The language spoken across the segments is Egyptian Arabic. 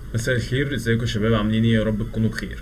مساء الخير ازيكم يا شباب عاملين ايه يا رب تكونوا بخير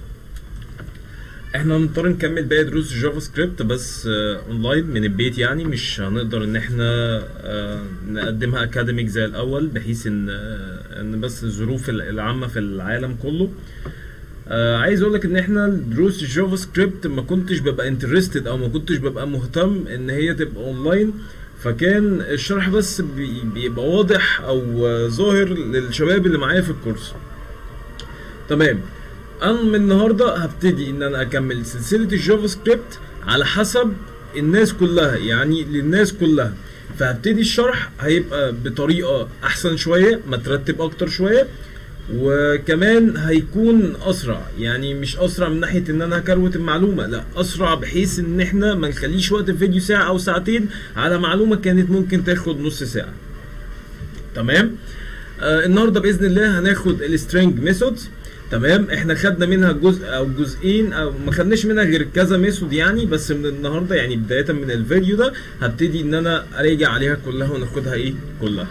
احنا هنضطر نكمل باقي دروس الجافا سكريبت بس آه اونلاين من البيت يعني مش هنقدر ان احنا آه نقدمها اكاديميك زي الاول بحيث ان آه ان بس الظروف العامه في العالم كله آه عايز اقول لك ان احنا دروس الجافا سكريبت ما كنتش ببقى انترستد او ما كنتش ببقى مهتم ان هي تبقى اونلاين فكان الشرح بس بي- بيبقى واضح او آه، ظاهر للشباب اللي معايا في الكورس تمام انا من النهارده هبتدي ان انا اكمل سلسله الجافا سكريبت على حسب الناس كلها يعني للناس كلها فهبتدي الشرح هيبقى بطريقه احسن شويه مترتب اكتر شويه وكمان هيكون اسرع يعني مش اسرع من ناحيه ان انا هكروت المعلومه لا اسرع بحيث ان احنا ما نخليش وقت الفيديو ساعه او ساعتين على معلومه كانت ممكن تاخد نص ساعه تمام آه النهارده باذن الله هناخد السترينج ميثودز تمام احنا خدنا منها جزء او جزئين او ما خدناش منها غير كذا ميثود يعني بس من النهارده يعني بدايه من الفيديو ده هبتدي ان انا اراجع عليها كلها وناخدها ايه كلها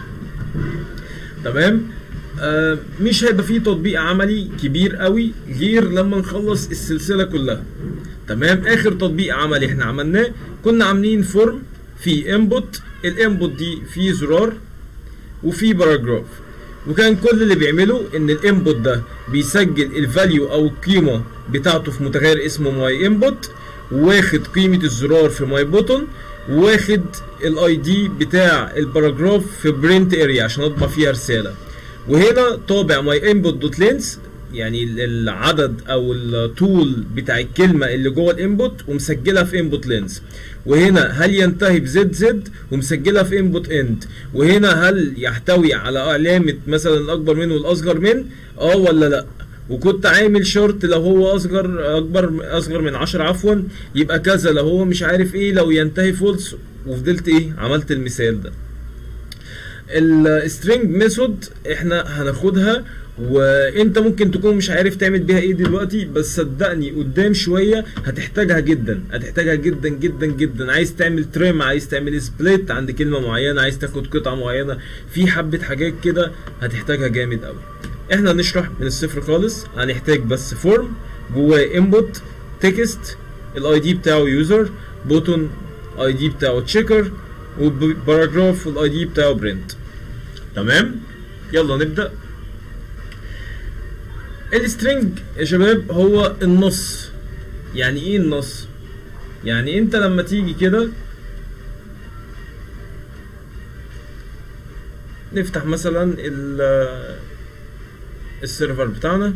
تمام آه مش هيبقى فيه تطبيق عملي كبير قوي غير لما نخلص السلسله كلها تمام اخر تطبيق عملي احنا عملناه كنا عاملين فورم في انبوت الانبوت دي فيه زرار وفي باراجراف وكان كل اللي بيعمله ان الانبوت ده بيسجل الفاليو او القيمه بتاعته في متغير اسمه ماي انبوت واخد قيمه الزرار في ماي بوتون واخد الاي دي بتاع الباراجراف في برنت اريا عشان اطبع فيها رساله وهنا طابع ماي انبوت دوت لينس يعني ال- العدد او الطول بتاع الكلمه اللي جوه الانبوت ومسجلها في انبوت لينس وهنا هل ينتهي بزد زد ومسجلها في انبوت اند وهنا هل يحتوي على علامه مثلا الاكبر من والاصغر من اه ولا لا وكنت عامل شرط لو هو اصغر اكبر اصغر من 10 عفوا يبقى كذا لو هو مش عارف ايه لو ينتهي فولس وفضلت ايه عملت المثال ده السترينج ميثود احنا هناخدها وانت ممكن تكون مش عارف تعمل بيها ايه دلوقتي بس صدقني قدام شويه هتحتاجها جدا هتحتاجها جدا جدا جدا عايز تعمل تريم عايز تعمل سبليت عند كلمه معينه عايز تاخد قطعه معينه في حبه حاجات كده هتحتاجها جامد قوي احنا هنشرح من الصفر خالص هنحتاج بس فورم جواه انبوت تكست الاي دي بتاعه يوزر بوتون اي دي بتاعه تشيكر وباراجراف والاي دي بتاعه برنت تمام يلا نبدا السترنج يا شباب هو النص يعني ايه النص يعني انت لما تيجي كده نفتح مثلا ال- السيرفر بتاعنا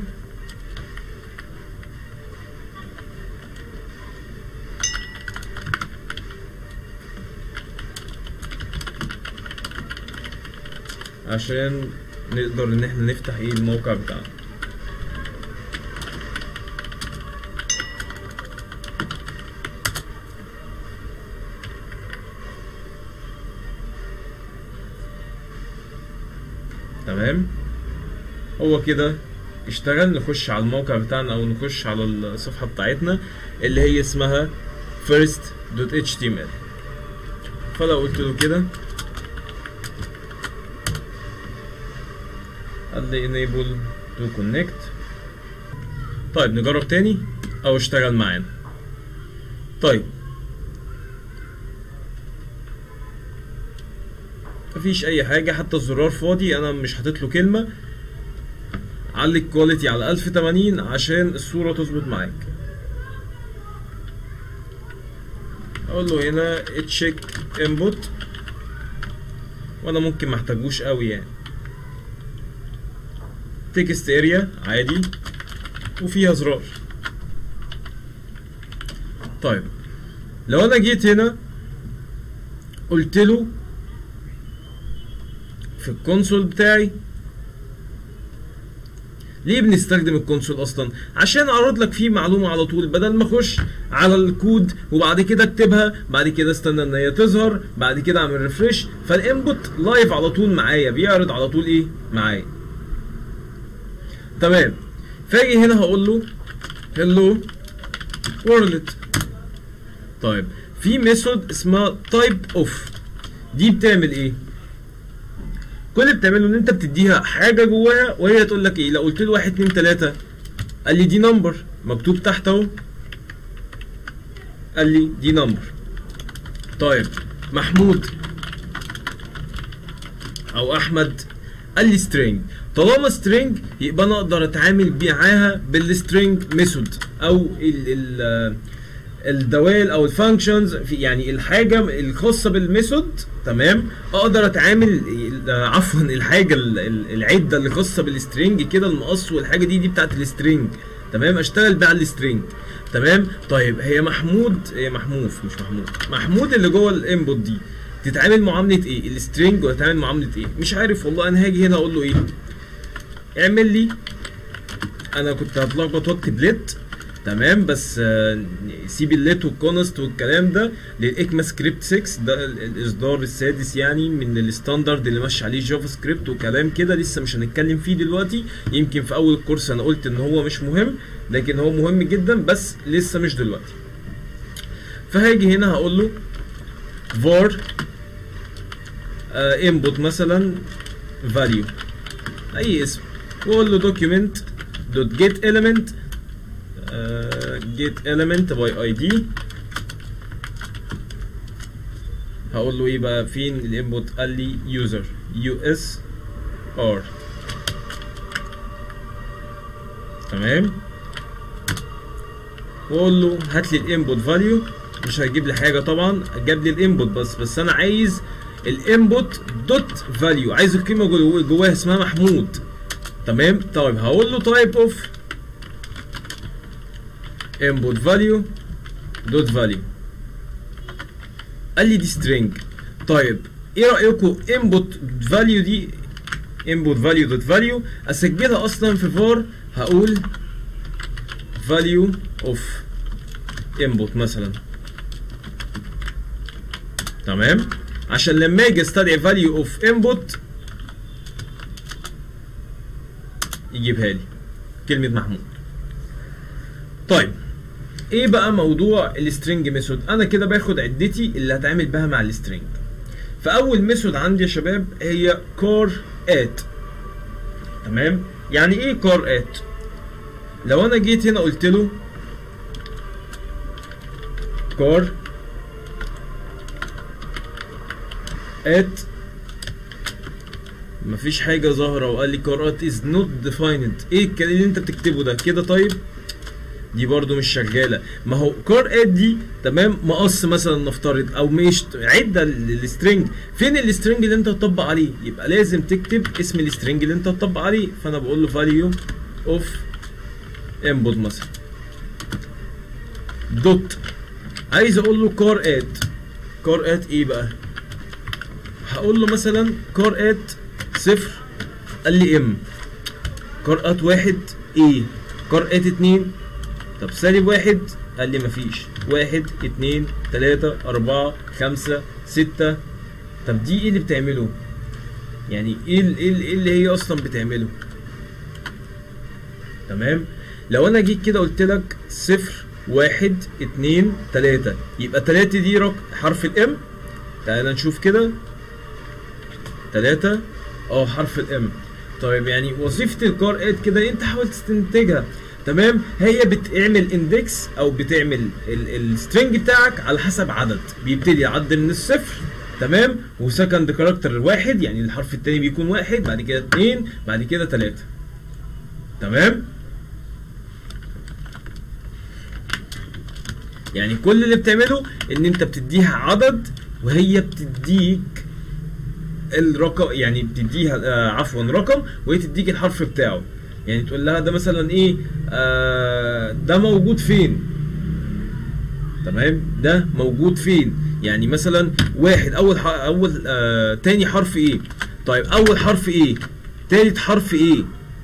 عشان نقدر ان احنا نفتح ايه الموقع بتاعنا تمام هو كده اشتغل نخش على الموقع بتاعنا او نخش على الصفحه بتاعتنا اللي هي اسمها first.html فلو قلت له كده قال لي enable to connect طيب نجرب تاني او اشتغل معانا طيب مفيش اي حاجه حتى الزرار فاضي انا مش حاطط له كلمه علي الكواليتي على 1080 عشان الصوره تظبط معاك اقول له هنا تشيك انبوت وانا ممكن محتاجوش قوي يعني تكست اريا عادي وفيها زرار طيب لو انا جيت هنا قلت له في الكونسول بتاعي ليه بنستخدم الكونسول اصلا عشان اعرض لك فيه معلومه على طول بدل ما اخش على الكود وبعد كده اكتبها بعد كده استنى ان هي تظهر بعد كده اعمل ريفرش فالانبوت لايف على طول معايا بيعرض على طول ايه معايا تمام فاجي هنا هقول له هلو وورلد طيب في ميثود اسمها تايب اوف دي بتعمل ايه كل اللي بتعمله ان انت بتديها حاجه جواها وهي تقول لك ايه لو قلت له 1 2 3 قال لي دي نمبر مكتوب تحت اهو قال لي دي نمبر طيب محمود او احمد قال لي سترينج طالما سترينج يبقى انا اقدر اتعامل معاها بالسترينج ميثود او ال ال الدوال او الفانكشنز في يعني الحاجه الخاصه بالميثود تمام اقدر اتعامل عفوا الحاجه ال- ال- العده اللي خاصه بالسترينج كده المقص والحاجه دي دي بتاعت السترينج تمام اشتغل بقى على السترينج تمام طيب هي محمود هي محموف مش محمود محمود اللي جوه الانبوت دي تتعامل معامله ايه السترينج ولا تتعامل معامله ايه مش عارف والله انا هاجي هنا اقول له ايه اعمل لي انا كنت هتلخبط واكتب ليت تمام بس آه، سيب الليت والكونست والكلام ده للاكما سكريبت 6 ده ال- الاصدار السادس يعني من الستاندرد اللي ماشي عليه جافا سكريبت وكلام كده لسه مش هنتكلم فيه دلوقتي يمكن في اول الكورس انا قلت ان هو مش مهم لكن هو مهم جدا بس لسه مش دلوقتي فهاجي هنا هقول له var آه input مثلا value اي اسم واقول له document dot get element آه get element by id هقول له ايه بقى فين الانبوت قال لي user us r تمام واقول له هات لي الانبوت فاليو مش هيجيب لي حاجه طبعا جاب لي الانبوت بس بس انا عايز الانبوت دوت فاليو عايز القيمه جوا- جواها اسمها محمود تمام طيب هقول له تايب اوف input value dot value قال لي دي string طيب ايه رايكم input value دي input value dot value اسجلها اصلا في var هقول value of input مثلا تمام عشان لما اجي استدعي value of input يجيبها لي كلمه محمود طيب ايه بقى موضوع السترنج ميثود انا كده باخد عدتي اللي هتعامل بها مع السترنج فاول ميثود عندي يا شباب هي كار ات تمام يعني ايه كار ات لو انا جيت هنا قلت له كار ات مفيش حاجة ظاهرة وقال لي كار ات از نوت ديفايند ايه الكلام اللي انت بتكتبه ده كده طيب دي برضو مش شغاله ما هو كار اد دي تمام مقص مثلا نفترض او مش عده للسترنج فين السترنج اللي انت هتطبق عليه يبقى لازم تكتب اسم السترنج اللي انت هتطبق عليه فانا بقول له فاليو اوف انبوت مثلا دوت عايز اقول له كار اد كار اد ايه بقى هقول له مثلا كار اد صفر قال لي ام كار اد واحد ايه كار اد اتنين طب سالب واحد قال لي مفيش واحد اتنين تلاتة أربعة خمسة ستة طب دي ايه اللي بتعمله؟ يعني ايه ال- ايه ال- إيه اللي هي اصلا بتعمله؟ تمام؟ لو انا جيت كده قلت لك صفر واحد اتنين تلاتة يبقى تلاتة دي رق حرف الام تعال نشوف كده تلاتة اه حرف الام طيب يعني وظيفة الكار اد كده انت حاول تستنتجها تمام هي بتعمل اندكس او بتعمل السترنج بتاعك على حسب عدد بيبتدي يعد من الصفر تمام وسكند كاركتر واحد يعني الحرف التاني بيكون واحد بعد كده اتنين بعد كده تلاتة تمام يعني كل اللي بتعمله ان انت بتديها عدد وهي بتديك الرقم يعني بتديها آه عفوا رقم وهي تديك الحرف بتاعه يعني تقول لها ده مثلا ايه آه ده موجود فين تمام ده موجود فين يعني مثلا واحد اول ح... اول آه تاني حرف ايه طيب اول حرف ايه تالت حرف ايه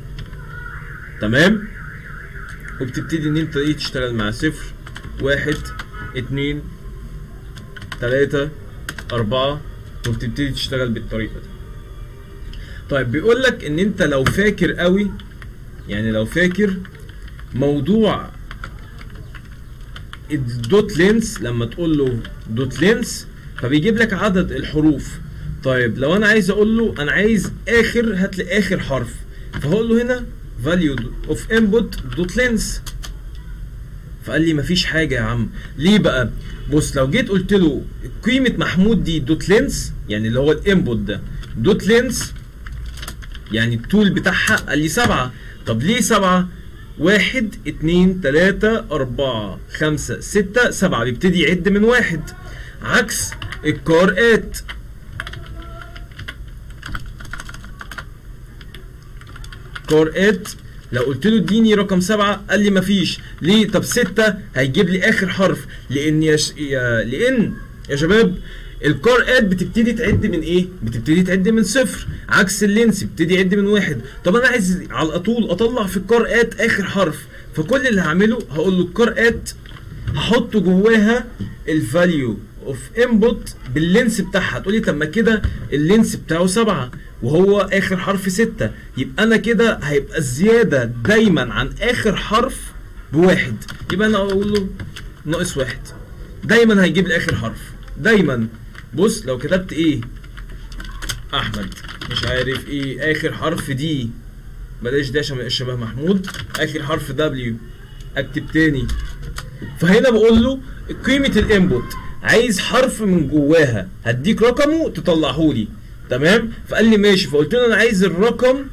تمام وبتبتدي ان انت ايه تشتغل مع صفر واحد اتنين تلاتة اربعة وبتبتدي تشتغل بالطريقة دي طيب بيقول لك ان انت لو فاكر قوي يعني لو فاكر موضوع الدوت لينس لما تقول له دوت لينس فبيجيب لك عدد الحروف طيب لو انا عايز اقول له انا عايز اخر هات لي اخر حرف فهقول له هنا value of input dot length فقال لي مفيش حاجه يا عم ليه بقى بص لو جيت قلت له قيمه محمود دي دوت لينس يعني اللي هو الانبوت ده دوت لينس يعني الطول بتاعها قال لي سبعة طب ليه سبعة واحد اتنين تلاتة أربعة خمسة ستة سبعة بيبتدي يعد من واحد عكس القارئات قارئات لو قلت له اديني رقم سبعة قال لي مفيش ليه طب ستة هيجيب لي اخر حرف لان يا, ش... يا... لان يا شباب القارئات بتبتدي تعد من ايه بتبتدي تعد من صفر عكس اللينس بتبتدي يعد من واحد طب انا عايز على طول اطلع في القارئات اخر حرف فكل اللي هعمله هقول له القارئات هحط جواها الفاليو اوف انبوت باللينس بتاعها تقولي طب ما كده اللينس بتاعه سبعة وهو اخر حرف ستة يبقى انا كده هيبقى الزيادة دايما عن اخر حرف بواحد يبقى انا اقول له ناقص واحد دايما هيجيب لي اخر حرف دايما بص لو كتبت ايه احمد مش عارف ايه اخر حرف دي بلاش ده عشان ما يبقاش شبه محمود اخر حرف دبليو اكتب تاني فهنا بقول له قيمة الانبوت عايز حرف من جواها هديك رقمه تطلعه لي تمام فقال لي ماشي فقلت له انا عايز الرقم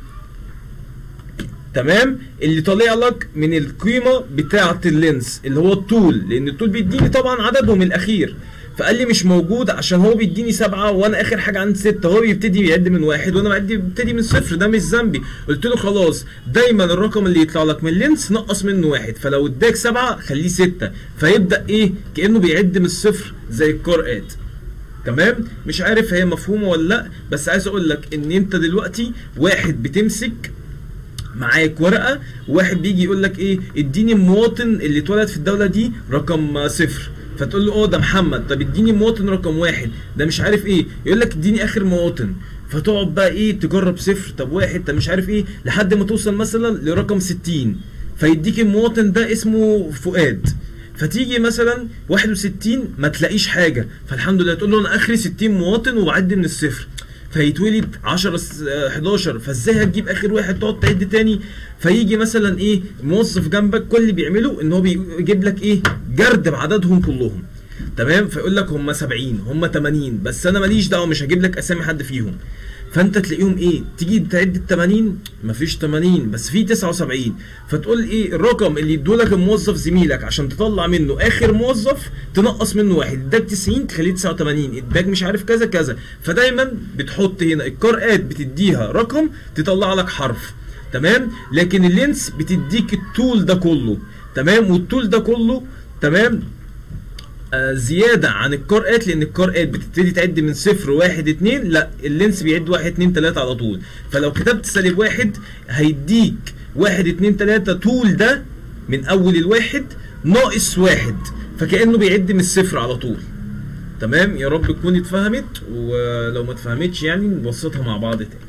تمام اللي طالع لك من القيمه بتاعه اللينس اللي هو الطول لان الطول بيديني طبعا عددهم الاخير فقال لي مش موجود عشان هو بيديني سبعة وانا اخر حاجة عندي ستة هو بيبتدي يعد من واحد وانا بعد ببتدي من صفر ده مش ذنبي قلت له خلاص دايما الرقم اللي يطلع لك من اللينس نقص منه واحد فلو اداك سبعة خليه ستة فيبدأ ايه كأنه بيعد من الصفر زي القارئات تمام مش عارف هي مفهومه ولا لا بس عايز اقول لك ان انت دلوقتي واحد بتمسك معاك ورقه واحد بيجي يقول لك ايه اديني المواطن اللي اتولد في الدوله دي رقم صفر فتقول له اه ده محمد طب اديني مواطن رقم واحد ده مش عارف ايه يقول لك اديني اخر مواطن فتقعد بقى ايه تجرب صفر طب واحد طب مش عارف ايه لحد ما توصل مثلا لرقم 60 فيديك المواطن ده اسمه فؤاد فتيجي مثلا 61 ما تلاقيش حاجه فالحمد لله تقول له انا اخري 60 مواطن وبعدي من الصفر فيتولد 10 س- آه، 11 فازاي هتجيب اخر واحد تقعد تعد تاني فيجي مثلا ايه موظف جنبك كل اللي بيعمله ان هو بيجيب لك ايه جرد بعددهم كلهم تمام فيقول لك هم 70 هم 80 بس انا ماليش دعوه مش هجيب لك اسامي حد فيهم فانت تلاقيهم ايه تيجي تعد ال 80 مفيش 80 بس في 79 فتقول ايه الرقم اللي يدولك الموظف زميلك عشان تطلع منه اخر موظف تنقص منه واحد اداك 90 تخليه 89 اداك مش عارف كذا كذا فدايما بتحط هنا القارئات بتديها رقم تطلع لك حرف تمام لكن اللينس بتديك الطول ده كله تمام والطول ده كله تمام آه، زيادة عن القارئات لأن القارئات بتبتدي تعد من صفر واحد اتنين لا اللينس بيعد واحد اتنين تلاتة على طول فلو كتبت سالب واحد هيديك واحد اتنين تلاتة طول ده من أول الواحد ناقص واحد فكأنه بيعد من الصفر على طول تمام يا رب تكون اتفهمت ولو ما اتفهمتش يعني نبسطها مع بعض تاني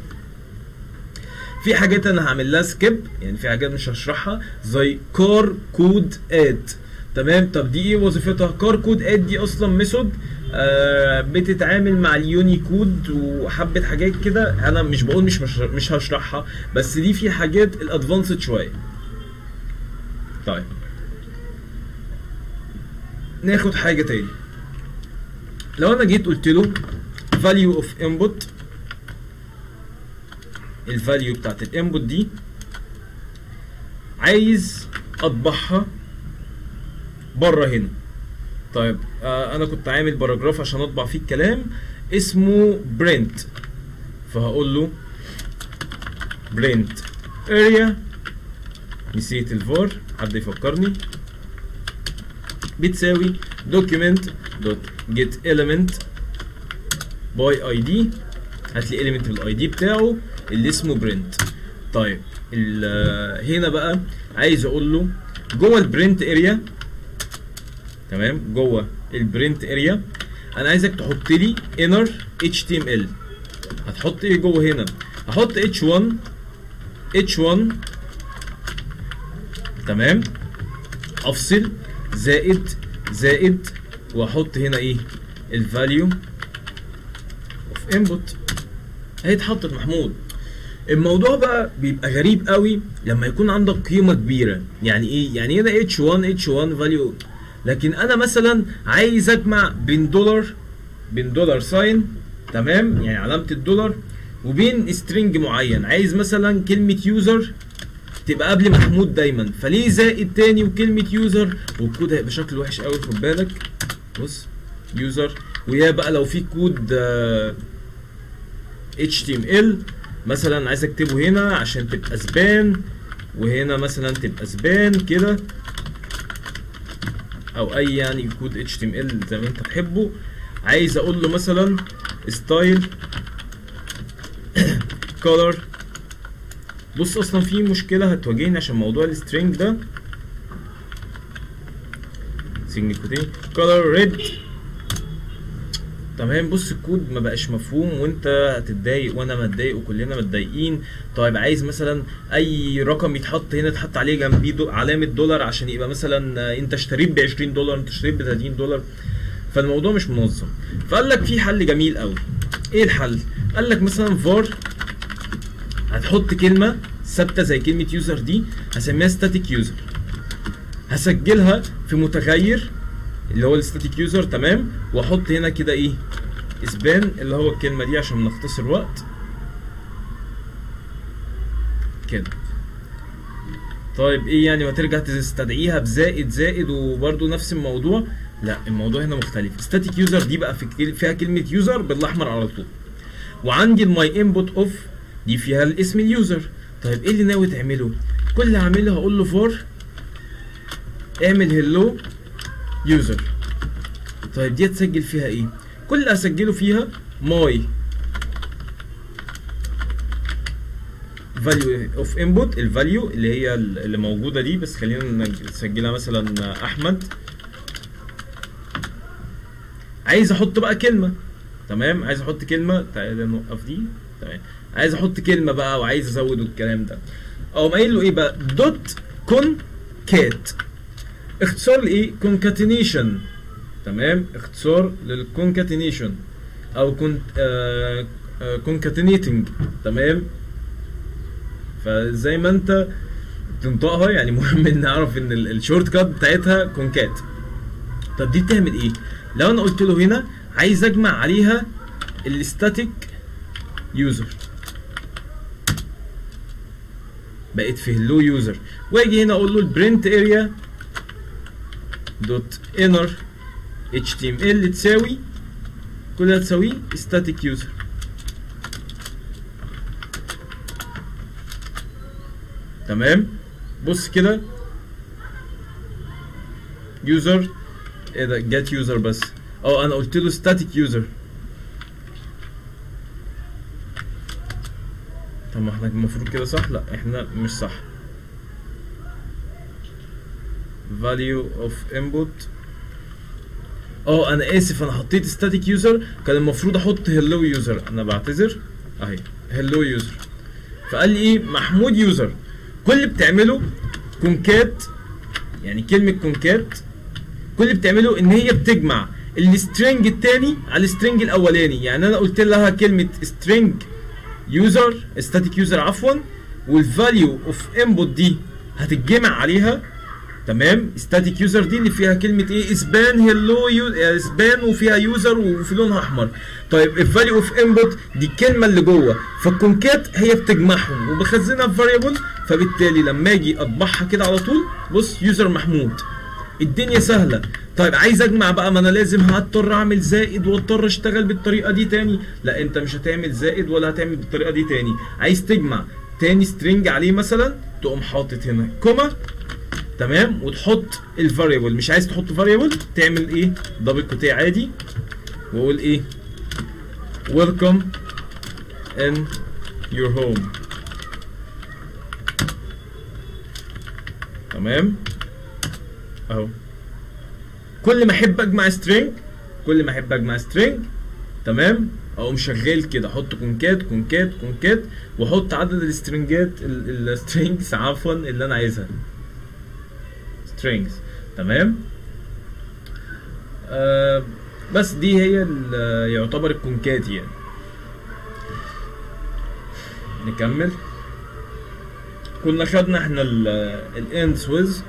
في حاجات انا هعمل لها سكيب يعني في حاجات مش هشرحها زي كار كود اد تمام طب دي ايه وظيفتها كار كود اد دي اصلا ميثود آه بتتعامل مع اليوني كود وحبه حاجات كده انا مش بقول مش مش, مش هشرحها بس دي في حاجات الادفانسد شويه طيب ناخد حاجه تاني لو انا جيت قلت له value of input الفاليو بتاعت الانبوت دي عايز اطبعها بره هنا طيب آه انا كنت عامل باراجراف عشان اطبع فيه الكلام اسمه برنت فهقول له برنت اريا نسيت الفار حد يفكرني بتساوي document dot get element by id هات لي element بالاي دي بتاعه اللي اسمه برنت طيب ال- هنا بقى عايز اقول له جوه البرنت اريا تمام جوه البرنت اريا انا عايزك تحط لي inner html هتحط ايه جوه هنا هحط h1 h1 تمام افصل زائد زائد واحط هنا ايه الفاليو of اوف انبوت هي اتحطت محمود الموضوع بقى بيبقى غريب قوي لما يكون عندك قيمه كبيره يعني ايه يعني هنا اتش 1 اتش 1 فاليو لكن انا مثلا عايز اجمع بين دولار بين دولار ساين تمام يعني علامه الدولار وبين سترينج معين عايز مثلا كلمه يوزر تبقى قبل محمود دايما فليه زائد تاني وكلمه يوزر والكود هيبقى شكله وحش قوي خد بالك بص يوزر ويا بقى لو في كود آه HTML مثلا عايز اكتبه هنا عشان تبقى سبان وهنا مثلا تبقى سبان كده او اي يعني كود HTML زي ما انت تحبه عايز اقول له مثلا ستايل color بص اصلا في مشكله هتواجهني عشان موضوع السترينج ده سنجل كوتين color red تمام بص الكود ما بقاش مفهوم وانت هتتضايق وانا متضايق وكلنا متضايقين طيب عايز مثلا اي رقم يتحط هنا تحط عليه جنبيه دو علامه دولار عشان يبقى مثلا انت اشتريت ب 20 دولار انت اشتريت ب 30 دولار فالموضوع مش منظم فقال لك في حل جميل قوي ايه الحل قال لك مثلا فار هتحط كلمه ثابته زي كلمه يوزر دي هسميها ستاتيك يوزر هسجلها في متغير اللي هو الستاتيك يوزر تمام واحط هنا كده ايه اسبان اللي هو الكلمه دي عشان نختصر وقت كده طيب ايه يعني ما ترجع تستدعيها بزائد زائد وبرده نفس الموضوع لا الموضوع هنا مختلف ستاتيك يوزر دي بقى في فيها كلمه يوزر بالاحمر على طول وعندي الماي انبوت اوف دي فيها الاسم اليوزر طيب ايه اللي ناوي تعمله كل اللي هعمله هقول له فور اعمل هلو يوزر طيب دي هتسجل فيها ايه كل اللي هسجله فيها ماي فاليو اوف انبوت الفاليو اللي هي اللي موجوده دي بس خلينا نسجلها مثلا احمد عايز احط بقى كلمه تمام عايز احط كلمه تعالى نوقف دي تمام عايز احط كلمه بقى وعايز ازود الكلام ده اقوم قايل له ايه بقى دوت كون كات اختصار لايه كونكاتينيشن تمام اختصار للكونكاتينيشن او كنت آه كونكاتينيتنج تمام فزي ما انت تنطقها يعني مهم ان نعرف ان الشورت كات بتاعتها كونكات طب دي بتعمل ايه لو انا قلت له هنا عايز اجمع عليها الستاتيك يوزر بقت في هلو يوزر واجي هنا اقول له البرنت اريا دوت انر اتش تي ام ال تساوي كل ده تساويه static user تمام بص كده يوزر ايه ده جيت يوزر بس اه انا قلت له static user طب ما احنا المفروض كده صح لا احنا مش صح value of input اه انا اسف انا حطيت static user كان المفروض احط hello user انا بعتذر اهي hello user فقال لي ايه محمود يوزر كل اللي بتعمله كونكات يعني كلمه كونكات كل اللي بتعمله ان هي بتجمع السترنج الثاني على السترنج الاولاني يعني انا قلت لها كلمه string user static user عفوا والفاليو اوف انبوت دي هتتجمع عليها تمام ستاتيك يوزر دي اللي فيها كلمه ايه اسبان هلو يو اسبان وفيها يوزر وفي لونها احمر طيب الفاليو اوف انبوت دي الكلمه اللي جوه فالكونكات هي بتجمعهم وبخزنها في فاريبل فبالتالي لما اجي اطبعها كده على طول بص يوزر محمود الدنيا سهله طيب عايز اجمع بقى ما انا لازم هضطر اعمل زائد واضطر اشتغل بالطريقه دي تاني لا انت مش هتعمل زائد ولا هتعمل بالطريقه دي تاني عايز تجمع تاني سترينج عليه مثلا تقوم حاطط هنا كوما تمام وتحط الفاريبل مش عايز تحط فاريبل تعمل ايه دبل كوتيه عادي واقول ايه welcome in your home تمام اهو كل ما احب اجمع سترينج كل ما احب اجمع سترينج تمام اقوم شغال كده احط كونكات كونكات كونكات واحط عدد السترنجات السترينجز عفوا اللي انا عايزها strings تمام آه بس دي هي يعتبر الكونكات يعني نكمل كنا خدنا احنا الاند سويز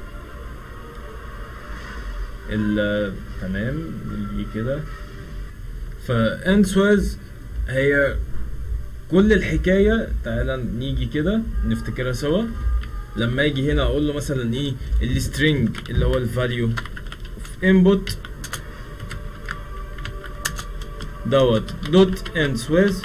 ال تمام نيجي كده فاند سويز هي كل الحكايه تعالى نيجي كده نفتكرها سوا لما اجي هنا اقول له مثلا ايه السترينج اللي هو الفاليو اوف انبوت دوت دوت اند سويز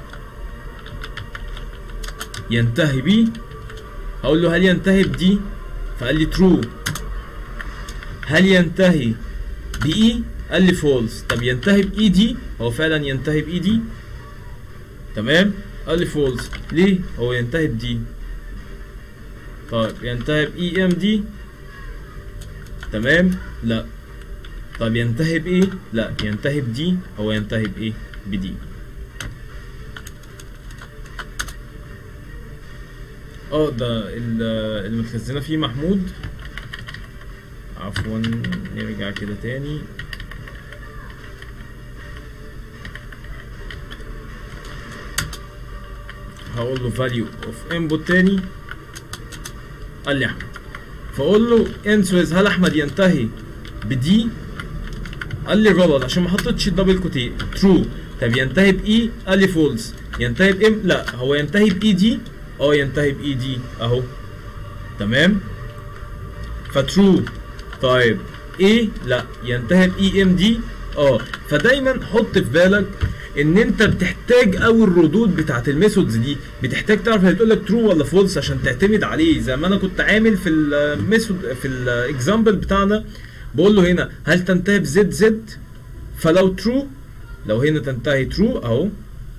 ينتهي بيه هقول له هل ينتهي بدي فقال لي ترو هل ينتهي بإي قال لي فولس طب ينتهي بإي دي هو فعلا ينتهي بإي دي تمام قال لي فولس ليه هو ينتهي بدي طيب ينتهي بإي ام دي تمام لا طب ينتهي بإيه لا ينتهي بدي هو ينتهي بإيه بدي اه ده ال- اللي متخزنه فيه محمود عفوا نرجع كده تاني هقول له value of input تاني قال لي احمد فاقول له انسويز هل احمد ينتهي بدي قال لي غلط عشان ما حطيتش الدبل كوتي ترو طب ينتهي باي قال لي فولس ينتهي بام لا هو ينتهي باي دي اه ينتهي باي دي اهو تمام فترو طيب ايه لا ينتهي باي ام دي اه فدايما حط في بالك ان انت بتحتاج قوي الردود بتاعت الميثودز دي بتحتاج تعرف هي بتقول لك ترو ولا فولس عشان تعتمد عليه زي ما انا كنت عامل في الميثود في الاكزامبل بتاعنا بقول له هنا هل تنتهي بزد زد فلو ترو لو هنا تنتهي ترو اهو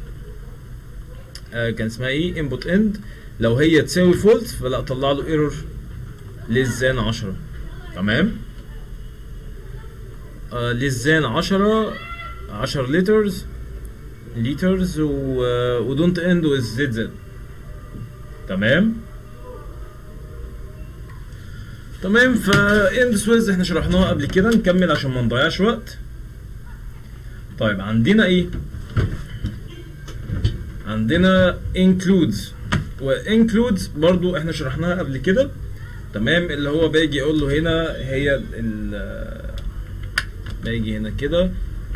آه كان اسمها ايه انبوت اند لو هي تساوي فولس فلا طلع له ايرور للزان 10 تمام آه للزان 10 10 لترز لترز و ودونت اند وذ زد زد تمام تمام فاند سويز احنا شرحناها قبل كده نكمل عشان ما نضيعش وقت طيب عندنا ايه عندنا includes و includes برضو احنا شرحناها قبل كده تمام اللي هو باجي اقول له هنا هي ال ال- باجي هنا كده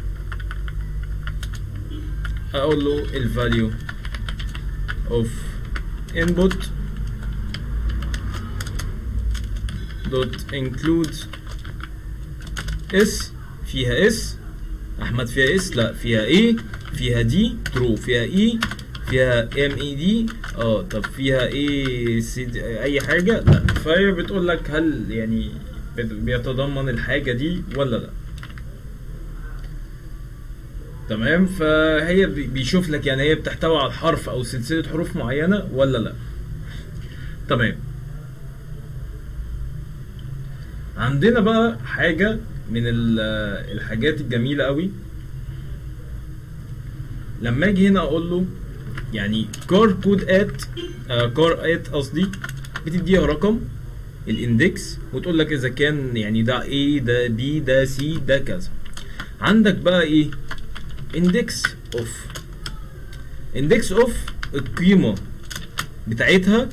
اقول له ال value of input dot include اس فيها اس احمد فيها اس لا فيها ايه فيها دي ترو فيها اي فيها ام اي دي اه طب فيها ايه سي دي اي حاجه لا فهي بتقول لك هل يعني بت- بيتضمن الحاجه دي ولا لا تمام فهي بي- بيشوف لك يعني هي بتحتوي على حرف او سلسله حروف معينه ولا لا تمام عندنا بقى حاجه من ال- الحاجات الجميله قوي لما اجي هنا اقول له يعني كار كود ات كار ات قصدي بتديها رقم الاندكس وتقول لك اذا كان يعني ده A ده B ده C ده كذا عندك بقى ايه اندكس اوف اندكس اوف القيمه بتاعتها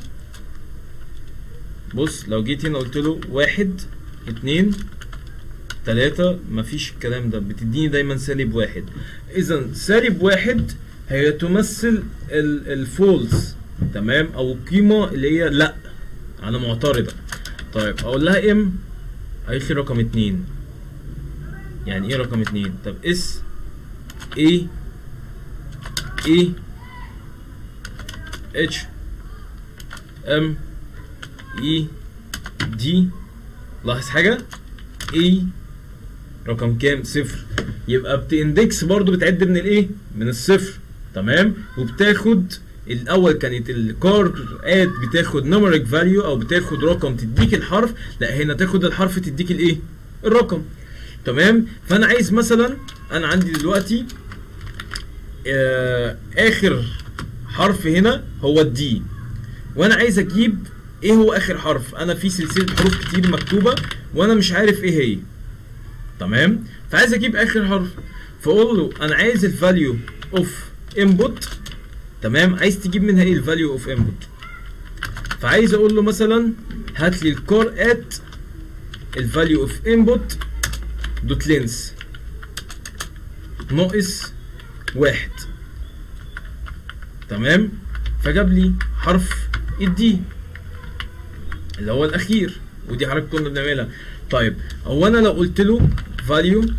بص لو جيت هنا قلت له واحد اتنين تلاتة مفيش الكلام ده بتديني دايما سالب واحد اذا سالب واحد هي تمثل الفولس تمام او القيمة اللي هي لا انا معترضة طيب اقول لها ام قالت لي رقم اتنين يعني ايه رقم اتنين طب اس ايه ايه اتش ام اي دي لاحظ حاجة اي رقم كام صفر يبقى بتاندكس برضو بتعد من الايه من الصفر تمام وبتاخد الاول كانت الكار اد بتاخد نمرك فاليو او بتاخد رقم تديك الحرف لا هنا تاخد الحرف تديك الايه الرقم تمام فانا عايز مثلا انا عندي دلوقتي آه اخر حرف هنا هو الدي وانا عايز اجيب ايه هو اخر حرف انا في سلسله حروف كتير مكتوبه وانا مش عارف ايه هي تمام فعايز اجيب اخر حرف فاقول له انا عايز الفاليو اوف انبوت تمام عايز تجيب منها ايه الفاليو اوف انبوت فعايز اقول له مثلا هات لي الكور ات الفاليو اوف انبوت دوت لينس ناقص واحد تمام فجاب لي حرف الدي اللي هو الاخير ودي حركه كنا بنعملها طيب هو انا لو قلت له value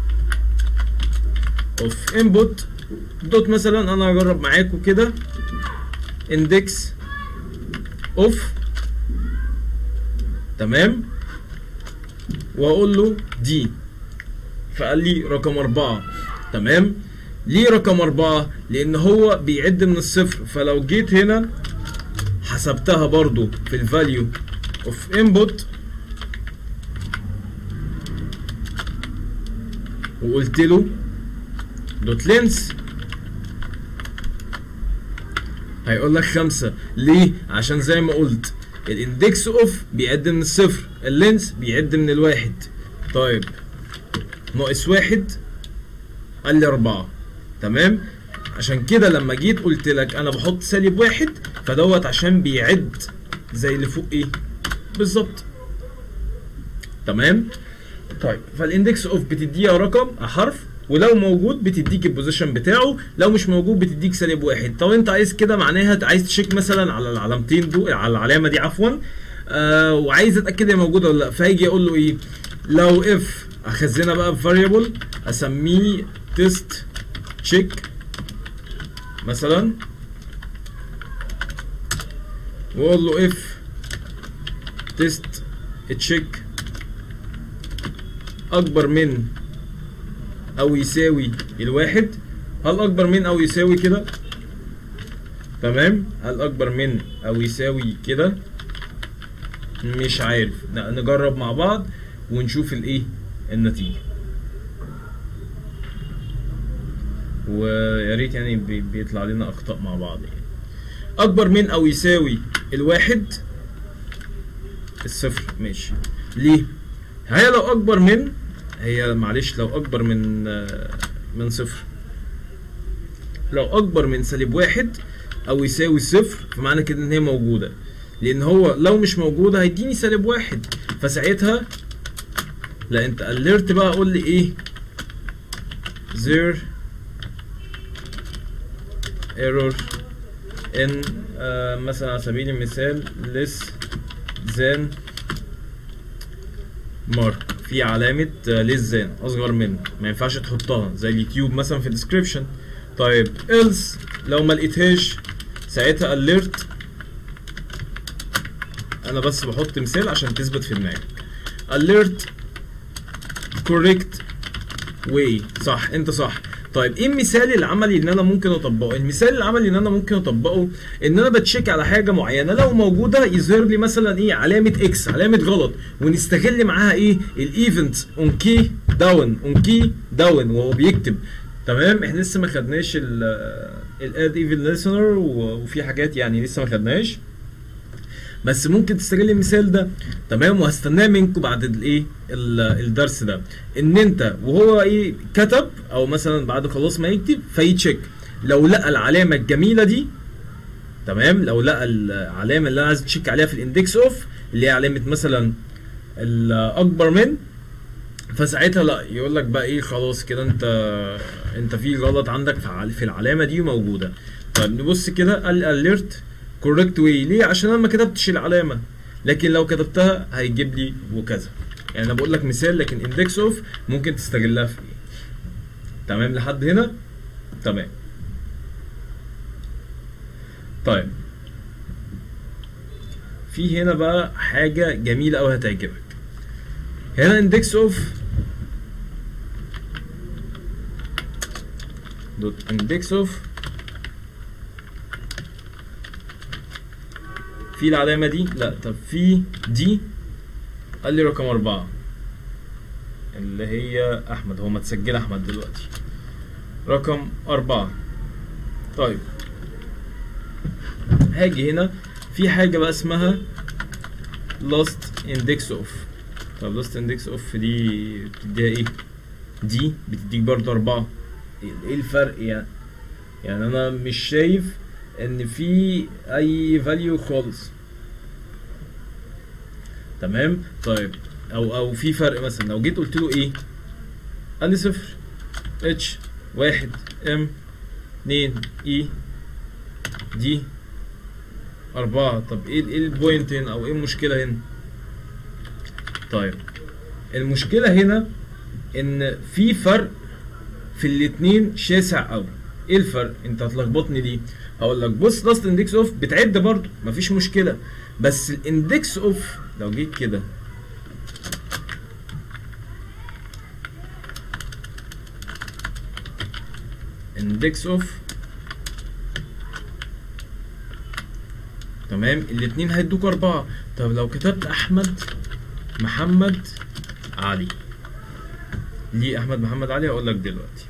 of input دوت مثلا انا هجرب معاكم كده index of تمام واقول له دي فقال لي رقم أربعة تمام ليه رقم أربعة لأن هو بيعد من الصفر فلو جيت هنا حسبتها برضو في الفاليو اوف انبوت وقلت له دوت لينس هيقول لك خمسة ليه؟ عشان زي ما قلت الاندكس اوف بيعد من الصفر اللينس بيعد من الواحد طيب ناقص واحد قال لي أربعة تمام عشان كده لما جيت قلت لك انا بحط سالب واحد فدوت عشان بيعد زي اللي فوق ايه بالظبط تمام طيب فالاندكس اوف بتديها رقم حرف ولو موجود بتديك البوزيشن بتاعه لو مش موجود بتديك سالب واحد طب انت عايز كده معناها عايز تشيك مثلا على العلامتين دول على العلامه دي عفوا آه وعايز اتاكد هي موجوده ولا لا فهيجي اقول له ايه لو اف اخزنها بقى في فاريبل اسميه تيست تشيك مثلا واقول له اف تيست تشيك اكبر من او يساوي الواحد هل اكبر من او يساوي كده تمام هل اكبر من او يساوي كده مش عارف لا نجرب مع بعض ونشوف الايه النتيجه ويا ريت يعني بي- بيطلع لنا اخطاء مع بعض يعني اكبر من او يساوي الواحد الصفر ماشي ليه هي لو اكبر من هي معلش لو اكبر من آه، من صفر لو اكبر من سالب واحد او يساوي صفر فمعنى كده ان هي موجوده لان هو لو مش موجوده هيديني سالب واحد فساعتها لا انت اليرت بقى قول لي ايه there error in آه مثلا على سبيل المثال less than mark في علامة آه، less than أصغر من ما ينفعش تحطها زي اليوتيوب مثلا في الديسكريبشن طيب else لو ما لقيتهاش ساعتها alert أنا بس بحط مثال عشان تثبت في دماغك alert correct way صح انت صح طيب ايه المثال العملي اللي انا ممكن اطبقه المثال العملي اللي انا ممكن اطبقه ان انا بتشيك على حاجه معينه لو موجوده يظهر لي مثلا ايه علامه اكس علامه غلط ونستغل معاها ايه الايفنت اون كي داون اون كي داون وهو بيكتب تمام احنا لسه ما خدناش الاد ايفن ليسنر وفي حاجات يعني لسه ما خدناش بس ممكن تستغل المثال ده تمام وهستناه منكم بعد الايه ال- الدرس ده ان انت وهو ايه كتب او مثلا بعد خلاص ما يكتب فيتشيك لو لقى العلامه الجميله دي تمام لو لقى العلامه اللي انا عايز تشيك عليها في الاندكس اوف اللي هي علامه مثلا الاكبر من فساعتها لا يقول لك بقى ايه خلاص كده انت انت في غلط عندك في عل- في العلامه دي موجوده طيب نبص كده الاليرت كوريكت واي ليه عشان انا ما كتبتش العلامه لكن لو كتبتها هيجيب لي وكذا يعني انا بقول لك مثال لكن اندكس اوف ممكن تستغلها في ايه تمام لحد هنا تمام طيب في هنا بقى حاجه جميله قوي هتعجبك هنا اندكس اوف دوت اندكس اوف في العلامة دي لا طب في دي قال لي رقم أربعة اللي هي أحمد هو متسجل أحمد دلوقتي رقم أربعة طيب هاجي هنا في حاجة بقى اسمها last index of طب last index of دي بتديها ايه؟ دي بتديك برضه أربعة ايه إيه الفرق يعني؟ يعني أنا مش شايف ان في اي فاليو خالص تمام طيب او او في فرق مثلا لو جيت قلت له ايه قال لي صفر اتش واحد ام اتنين اي دي أربعة طب ايه ايه البوينت هنا او ايه المشكلة هنا طيب المشكلة هنا ان في فرق في الاتنين شاسع قوي ايه الفرق انت هتلخبطني دي هقول لك بص لاست اندكس اوف بتعد برضو مفيش مشكله بس الاندكس اوف لو جيت كده اندكس اوف تمام الاتنين هيدوك اربعة طب لو كتبت احمد محمد علي ليه احمد محمد علي هقول لك دلوقتي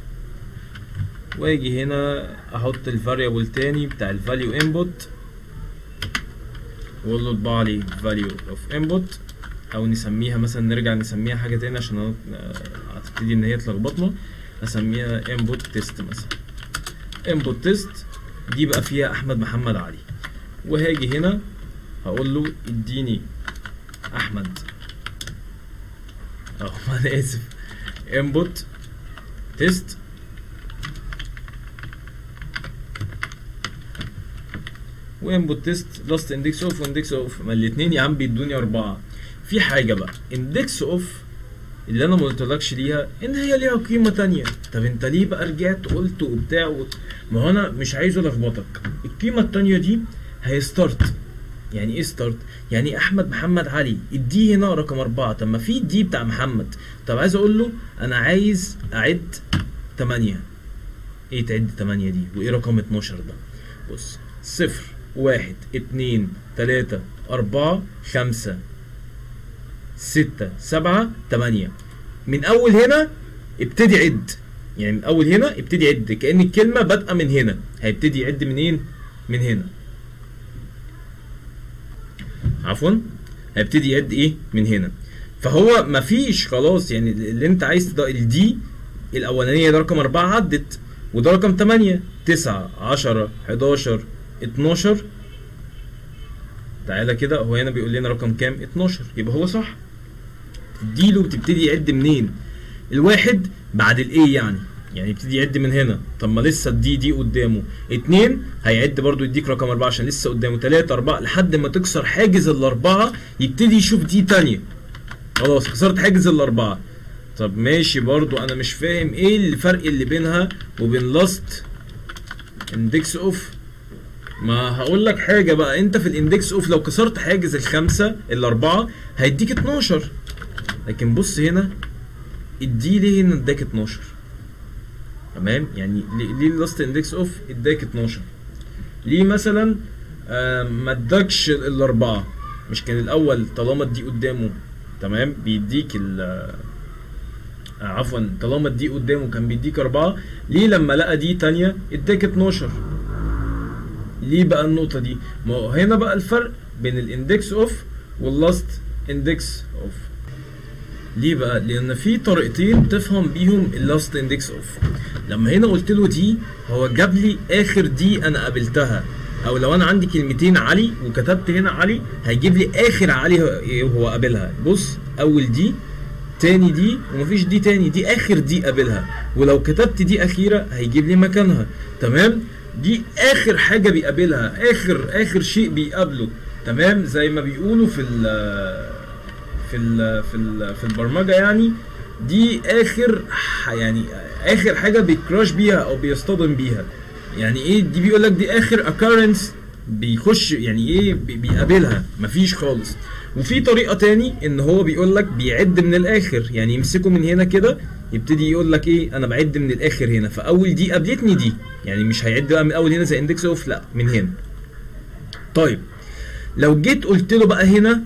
واجي هنا احط الفاريبل تاني بتاع الفاليو انبوت واقول له اطبع لي فاليو اوف انبوت او نسميها مثلا نرجع نسميها حاجه تاني عشان هتبتدي ان هي تلخبطنا اسميها انبوت تيست مثلا انبوت تيست دي بقى فيها احمد محمد علي وهاجي هنا هقول له اديني احمد اه انا اسف انبوت تيست وانبوت تيست لاست اندكس اوف واندكس اوف ما الاثنين يا عم بيدوني اربعه في حاجه بقى اندكس اوف اللي انا ما قلتلكش ليها ان هي ليها قيمه تانية طب انت ليه بقى رجعت قلت وبتاع و... ما هو انا مش عايز الخبطك القيمه التانية دي هي ستارت يعني ايه ستارت يعني احمد محمد علي الدي هنا رقم أربعة طب ما في الدي بتاع محمد طب عايز اقول له انا عايز اعد 8 ايه تعد 8 دي وايه رقم 12 ده بص صفر واحد اتنين تلاتة أربعة خمسة ستة سبعة تمانية من أول هنا ابتدي عد يعني من أول هنا ابتدي عد كأن الكلمة بادئة من هنا هيبتدي يعد منين؟ من هنا عفوا هيبتدي يعد ايه؟ من هنا فهو مفيش خلاص يعني اللي انت عايز تض... الدي الأولانية ده رقم أربعة عدت وده رقم تمانية تسعة عشرة حداشر 12 تعالى كده هو هنا بيقول لنا رقم كام 12 يبقى هو صح تديله بتبتدي يعد منين الواحد بعد الايه يعني يعني يبتدي يعد من هنا طب ما لسه الدي دي قدامه اتنين هيعد برضو يديك رقم اربعة عشان لسه قدامه تلاتة اربعة لحد ما تكسر حاجز الاربعة يبتدي يشوف دي تانية خلاص كسرت حاجز الاربعة طب ماشي برضو انا مش فاهم ايه الفرق اللي بينها وبين لاست اندكس اوف ما هقول لك حاجه بقى انت في الاندكس اوف لو كسرت حاجز الخمسه الاربعه هيديك 12 لكن بص هنا ادي ليه هنا اداك 12 تمام يعني ليه اللاست اندكس اوف اداك 12 ليه مثلا آه ما اداكش الاربعه مش كان الاول طالما ادي قدامه تمام بيديك ال آه عفوا طالما دي قدامه كان بيديك أربعة ليه لما لقى دي تانية اداك 12 ليه بقى النقطة دي؟ ما هو هنا بقى الفرق بين الاندكس اوف واللاست اندكس اوف. ليه بقى؟ لأن في طريقتين تفهم بيهم اللاست اندكس اوف. لما هنا قلت له دي هو جاب لي آخر دي أنا قابلتها. أو لو أنا عندي كلمتين علي وكتبت هنا علي هيجيب لي آخر علي هو قابلها. بص أول دي تاني دي ومفيش دي تاني دي آخر دي قابلها. ولو كتبت دي أخيرة هيجيب لي مكانها. تمام؟ دي اخر حاجه بيقابلها اخر اخر شيء بيقابله تمام زي ما بيقولوا في ال في ال في ال في البرمجه يعني دي اخر يعني اخر حاجه بيكراش بيها او بيصطدم بيها يعني ايه دي بيقول لك دي اخر occurrence بيخش يعني ايه بيقابلها مفيش خالص وفي طريقه تاني ان هو بيقول لك بيعد من الاخر يعني يمسكه من هنا كده يبتدي يقول لك ايه انا بعد من الاخر هنا فاول دي قابلتني دي يعني مش هيعد بقى من اول هنا زي اندكس اوف لا من هنا طيب لو جيت قلت له بقى هنا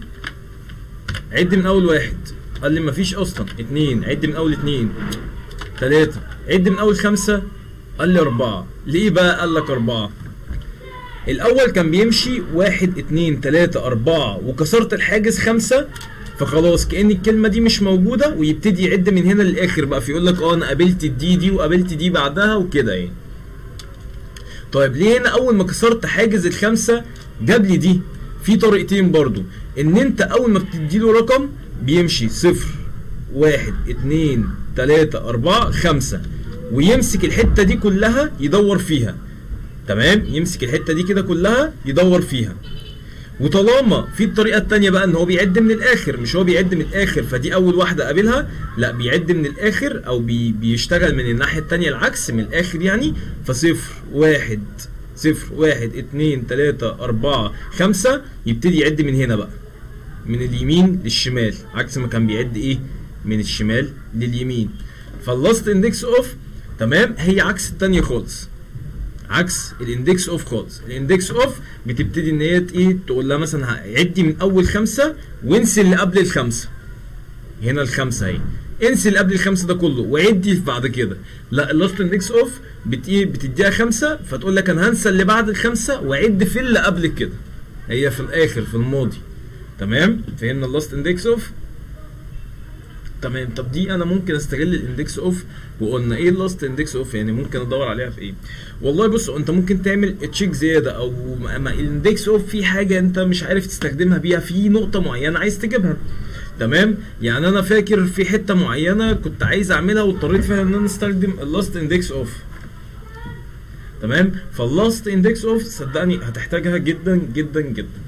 عد من اول واحد قال لي مفيش اصلا اتنين عد من اول اتنين تلاتة عد من اول خمسة قال لي اربعة ليه بقى قال لك اربعة الاول كان بيمشي واحد اتنين تلاتة اربعة وكسرت الحاجز خمسة فخلاص كان الكلمه دي مش موجوده ويبتدي يعد من هنا للاخر بقى فيقول لك اه انا قابلت الدي دي وقابلت دي بعدها وكده يعني طيب ليه هنا اول ما كسرت حاجز الخمسه جاب لي دي في طريقتين برضو ان انت اول ما بتديله رقم بيمشي صفر واحد اتنين تلاتة اربعة خمسة ويمسك الحتة دي كلها يدور فيها تمام يمسك الحتة دي كده كلها يدور فيها وطالما في الطريقة التانية بقى ان هو بيعد من الاخر مش هو بيعد من الاخر فدي اول واحدة قابلها لا بيعد من الاخر او بي بيشتغل من الناحية التانية العكس من الاخر يعني فصفر واحد صفر واحد اتنين تلاتة اربعة خمسة يبتدي يعد من هنا بقى من اليمين للشمال عكس ما كان بيعد ايه من الشمال لليمين فاللاست اندكس اوف تمام هي عكس التانية خالص عكس الاندكس اوف خالص الاندكس اوف بتبتدي ان هي ايه تقول لها مثلا عدي من اول خمسه وانسي اللي قبل الخمسه هنا الخمسه اهي انسي اللي قبل الخمسه ده كله وعدي بعد كده لا اللاست اندكس اوف بت ايه بتديها خمسه فتقول لك انا هنسى اللي بعد الخمسه وعد في اللي قبل كده هي في الاخر في الماضي تمام فهمنا اللاست اندكس اوف تمام طب دي انا ممكن استغل الاندكس اوف وقلنا ايه اللاست اندكس اوف يعني ممكن ادور عليها في ايه والله بص انت ممكن تعمل تشيك زياده او ما الاندكس اوف في حاجه انت مش عارف تستخدمها بيها في نقطه معينه عايز تجيبها تمام يعني انا فاكر في حته معينه كنت عايز اعملها واضطريت فيها ان انا استخدم اللاست اندكس اوف تمام فاللاست اندكس اوف صدقني هتحتاجها جدا جدا جدا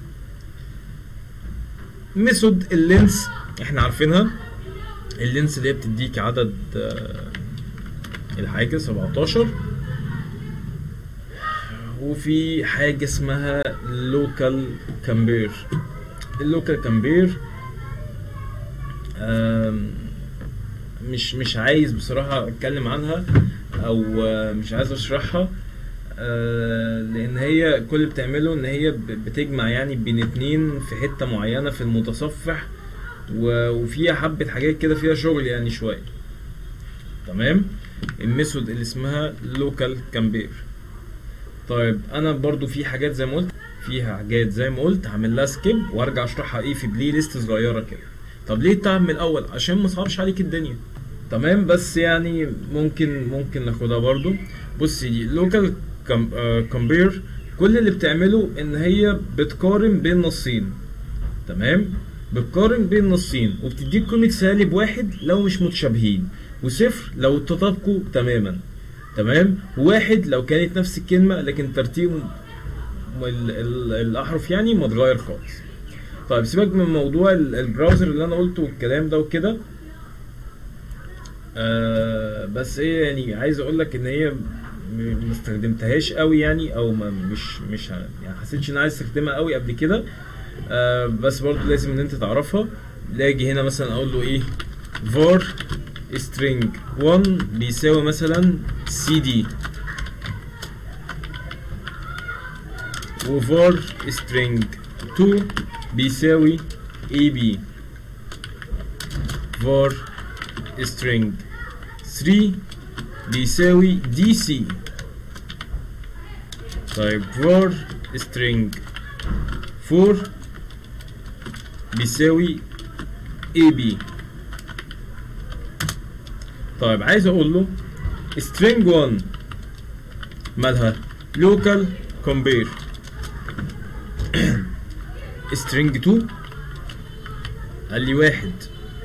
ميثود اللينس احنا عارفينها اللينس اللي هي بتديك عدد الحاجز 17 وفي حاجه اسمها لوكال كامبير اللوكال كامبير مش مش عايز بصراحه اتكلم عنها او مش عايز اشرحها لان هي كل اللي بتعمله ان هي بتجمع يعني بين اتنين في حته معينه في المتصفح وفيها حبه حاجات كده فيها شغل يعني شويه تمام الميثود اللي اسمها لوكال كامبير طيب انا برضو في حاجات زي ما قلت فيها حاجات زي ما قلت هعمل لها سكيب وارجع اشرحها ايه في بلاي ليست صغيره كده طب ليه التعب من الاول عشان ما صعبش عليك الدنيا تمام بس يعني ممكن ممكن ناخدها برضو بصي دي لوكال كامبير كل اللي بتعمله ان هي بتقارن بين نصين تمام بتقارن بين نصين وبتديك قيمة سالب واحد لو مش متشابهين وصفر لو تطابقوا تماما تمام واحد لو كانت نفس الكلمة لكن ترتيب ال ال الأحرف يعني ما اتغير خالص طيب سيبك من موضوع البراوزر اللي أنا قلته والكلام ده وكده آه بس ايه يعني عايز اقول لك ان هي ما استخدمتهاش قوي يعني او ما مش مش يعني حسيتش ان عايز استخدمها قوي قبل كده آه بس برضو لازم ان انت تعرفها لاجي هنا مثلا اقول له ايه var string 1 بيساوي مثلا cd و var string 2 بيساوي ab var string 3 بيساوي dc طيب var string 4 بيساوي AB طيب عايز اقول له string 1 مالها local compare string 2 قال لي واحد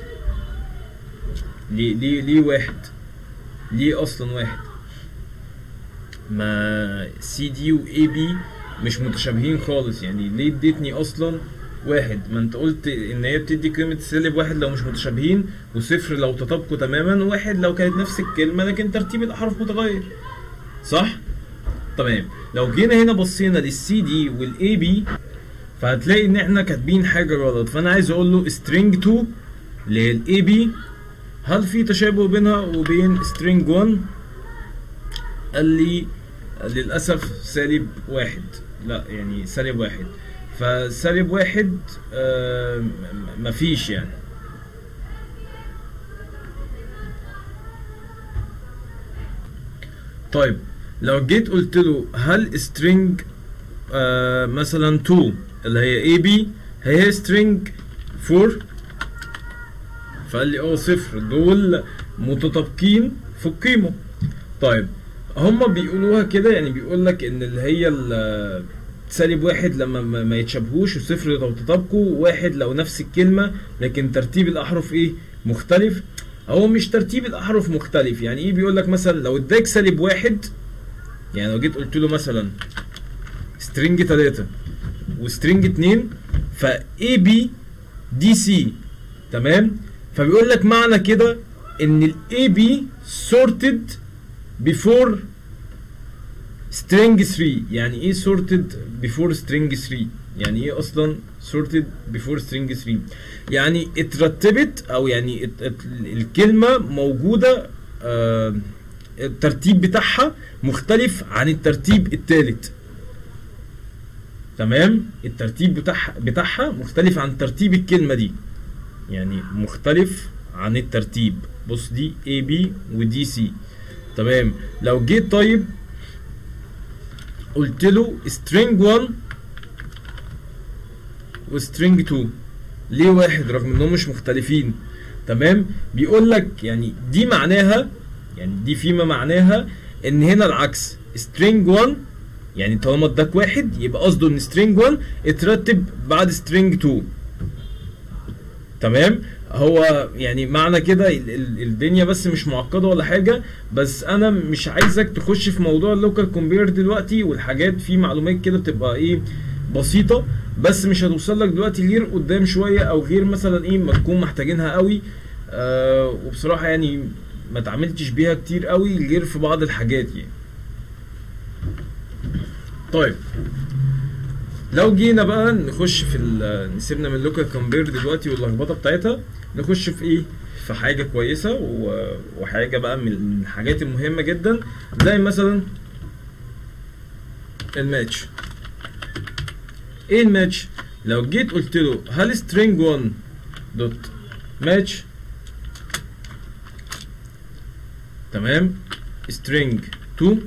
ليه ليه ليه واحد ليه اصلا واحد ما سي دي و اي بي مش متشابهين خالص يعني ليه اديتني اصلا واحد ما انت قلت ان هي بتدي قيمة سالب واحد لو مش متشابهين وصفر لو تطابقوا تماما واحد لو كانت نفس الكلمة لكن ترتيب الاحرف متغير صح؟ تمام لو جينا هنا بصينا للسي دي والاي بي فهتلاقي ان احنا كاتبين حاجة غلط فانا عايز اقول له string 2 اللي هي الاي بي هل في تشابه بينها وبين string 1 قال لي للأسف سالب واحد لا يعني سالب واحد فسالب واحد آه مفيش يعني طيب لو جيت قلت له هل string آه مثلا 2 اللي هي اي بي هي string 4 فقال لي اه صفر دول متطابقين في القيمة طيب هم بيقولوها كده يعني بيقول لك ان اللي هي ال- سالب واحد لما ما ما يتشابهوش وصفر لو تطابقوا واحد لو نفس الكلمة لكن ترتيب الأحرف إيه مختلف هو مش ترتيب الأحرف مختلف يعني إيه بيقول لك مثلا لو اداك سالب واحد يعني لو جيت قلت له مثلا سترينج 3 وسترينج 2 ف اي بي دي سي تمام فبيقول لك معنى كده ان الاي بي sorted before string 3 يعني ايه sorted before string 3 يعني ايه اصلا sorted before string 3 يعني اترتبت او يعني ات ات الكلمه موجوده آه الترتيب بتاعها مختلف عن الترتيب الثالث تمام الترتيب بتاعها بتاعها مختلف عن ترتيب الكلمه دي يعني مختلف عن الترتيب بص دي A B ودي C تمام لو جيت طيب قلت له string 1 وstring 2 ليه واحد رغم انهم مش مختلفين تمام بيقول لك يعني دي معناها يعني دي فيما معناها ان هنا العكس string 1 يعني طالما اداك واحد يبقى قصده ان string 1 اترتب بعد string 2 تمام هو يعني معنى كده ال- ال- الدنيا بس مش معقده ولا حاجه بس انا مش عايزك تخش في موضوع اللوكال كومبير دلوقتي والحاجات في معلومات كده بتبقى ايه بسيطه بس مش هتوصل لك دلوقتي غير قدام شويه او غير مثلا ايه ما تكون محتاجينها قوي آه وبصراحه يعني ما اتعاملتش بيها كتير قوي غير في بعض الحاجات يعني طيب لو جينا بقى نخش في ال- نسيبنا من اللوكال كومبير دلوقتي واللخبطه بتاعتها نخش في ايه في حاجه كويسه و- وحاجه بقى من من الحاجات المهمه جدا زي مثلا الماتش ايه الماتش لو جيت قلت له هل string 1 دوت ماتش تمام string 2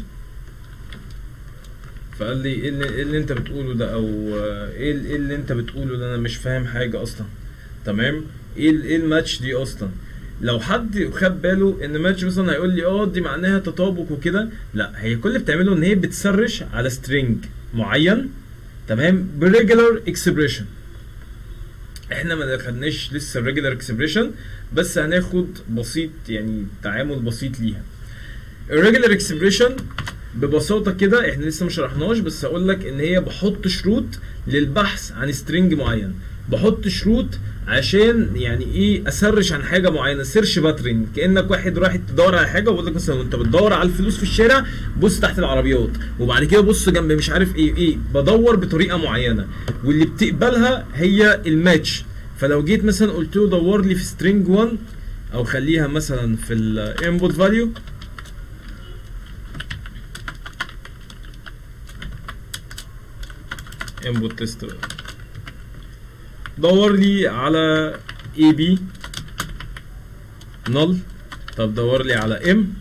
فقال لي ايه اللي, إيه اللي انت بتقوله ده او آه، ايه ال- إيه اللي انت بتقوله ده انا مش فاهم حاجه اصلا تمام ايه ال- ايه الماتش دي اصلا لو حد خد باله ان ماتش مثلا هيقول لي اه دي معناها تطابق وكده لا هي كل اللي بتعمله ان هي بتسرش على سترينج معين تمام بريجولار اكسبريشن احنا ما دخلناش لسه الريجولار اكسبريشن بس هناخد بسيط يعني تعامل بسيط ليها الريجولار اكسبريشن ببساطه كده احنا لسه ما شرحناش بس هقول لك ان هي بحط شروط للبحث عن سترينج معين بحط شروط عشان يعني ايه اسرش عن حاجه معينه سيرش باترن كانك واحد رايح تدور على حاجه وبقول لك مثلا وانت بتدور على الفلوس في الشارع بص تحت العربيات وبعد كده بص جنب مش عارف ايه ايه بدور بطريقه معينه واللي بتقبلها هي الماتش فلو جيت مثلا قلت له دور لي في سترينج 1 او خليها مثلا في الانبوت فاليو input test دور لي على اي بي null طب دور لي على ام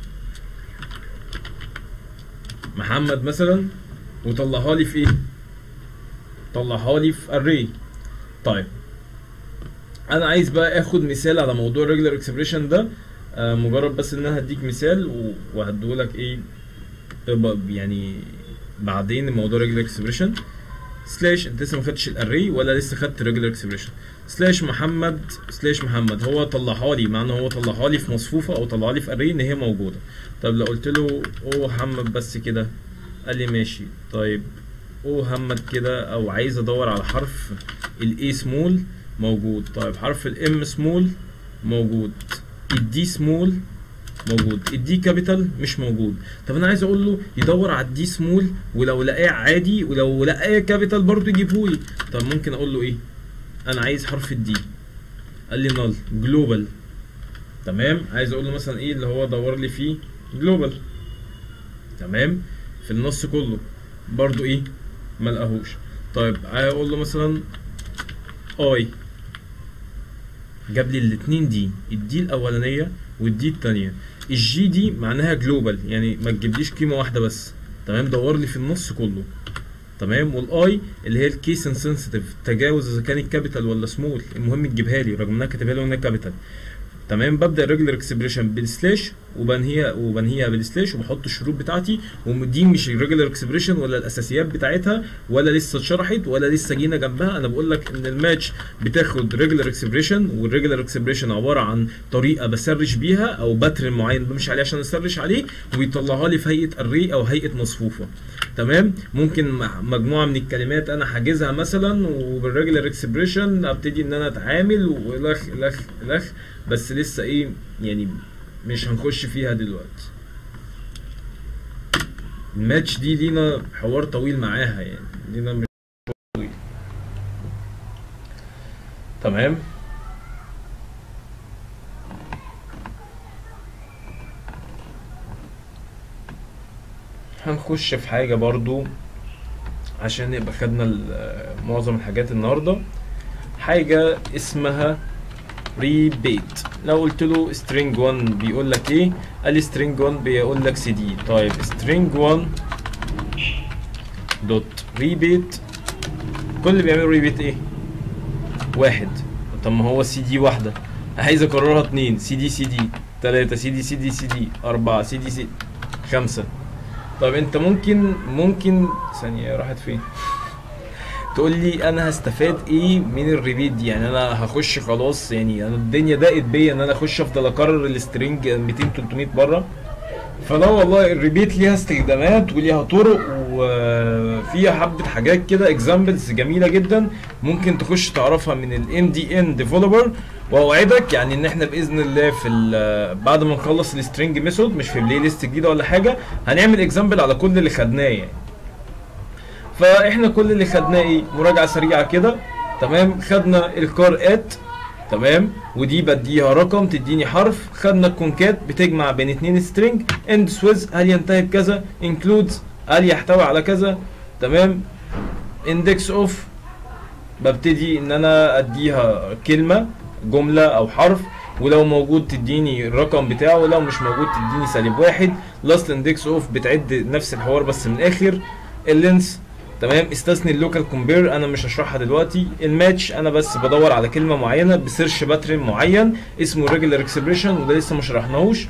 محمد مثلا وطلعها لي في ايه طلعها لي في array طيب انا عايز بقى اخد مثال على موضوع regular expression ده آه مجرد بس ان انا هديك مثال و- وهديهولك ايه يبقى يعني بعدين موضوع regular expression سلاش انت لسه ما خدتش الاري ولا لسه خدت ريجولار اكسبريشن سلاش محمد سلاش محمد هو طلعها لي مع ان هو طلعها لي في مصفوفه او طلعها لي في اري ان هي موجوده طب لو قلت له او محمد بس كده قال لي ماشي طيب او محمد كده او عايز ادور على حرف الاي سمول موجود طيب حرف الام سمول موجود الدي سمول موجود الدي كابيتال مش موجود طب انا عايز اقول له يدور على الدي سمول ولو لقاه عادي ولو لقاه كابيتال برضه يجيبه لي طب ممكن اقول له ايه انا عايز حرف الدي قال لي نال جلوبال تمام عايز اقول له مثلا ايه اللي هو دور لي فيه جلوبال تمام في النص كله برضه ايه ما لقاهوش طيب عايز اقول له مثلا اي جاب لي الاتنين دي الدي الاولانيه والدي التانية الجي دي معناها جلوبال يعني ما تجيبليش قيمه واحده بس تمام دور لي في النص كله تمام والاي اللي هي الكيس انسنسيتيف تجاوز اذا كانت كابيتال ولا سمول المهم تجيبها لي رغم انها كاتبها لي انها كابيتال تمام ببدا الريجولار اكسبريشن بالسلاش وبنهيها وبنهيها بالسلاش وبحط الشروط بتاعتي ودي مش الريجولار اكسبريشن ولا الاساسيات بتاعتها ولا لسه اتشرحت ولا لسه جينا جنبها انا بقول لك ان الماتش بتاخد ريجولار اكسبريشن والريجولار اكسبريشن عباره عن طريقه بسرش بيها او باترن معين بمشي عليه عشان اسرش عليه ويطلعها لي في هيئه اري او هيئه مصفوفه تمام ممكن مع- مجموعه من الكلمات انا حاجزها مثلا وبالريجولار اكسبريشن ابتدي ان انا اتعامل والخ لخ لخ بس لسه ايه يعني مش هنخش فيها دلوقتي الماتش دي لينا حوار طويل معاها يعني لينا مش طويل تمام هنخش في حاجة برضو عشان نبقى خدنا ال- معظم الحاجات النهاردة حاجة اسمها ريبيت لو قلت له string 1 بيقول لك ايه قال لي string 1 بيقول لك cd طيب string 1 دوت ريبيت كل اللي بيعملوا ريبيت ايه واحد طب ما هو سي دي واحدة عايز اكررها اتنين سي دي سي دي تلاتة سي دي سي دي سي دي أربعة سي دي سي خمسة طب انت ممكن ممكن ثانية راحت فين تقول لي انا هستفاد ايه من الريبيت دي يعني انا هخش خلاص يعني انا الدنيا ضاقت بيا ان انا اخش افضل اكرر السترنج 200 300 مره فلا والله الريبيت ليها استخدامات وليها طرق وفيها حبه حاجات كده اكزامبلز جميله جدا ممكن تخش تعرفها من الام دي ان ديفلوبر واوعدك يعني ان احنا باذن الله في ال- بعد ما نخلص السترنج ميثود مش في بلاي ليست جديده ولا حاجه هنعمل اكزامبل على كل اللي خدناه يعني فاحنا كل اللي خدناه ايه مراجعه سريعه كده تمام خدنا الكار ات تمام ودي بديها رقم تديني حرف خدنا الكونكات بتجمع بين اتنين سترينج اند سويز هل ينتهي بكذا انكلودز هل يحتوي على كذا تمام اندكس اوف ببتدي ان انا اديها كلمه جمله او حرف ولو موجود تديني الرقم بتاعه ولو مش موجود تديني سالب واحد لاست اندكس اوف بتعد نفس الحوار بس من الاخر اللينس تمام استثني اللوكال كومبير انا مش هشرحها دلوقتي الماتش انا بس بدور على كلمه معينه بسيرش باترن معين اسمه ريجولار اكسبريشن وده لسه ما شرحناهوش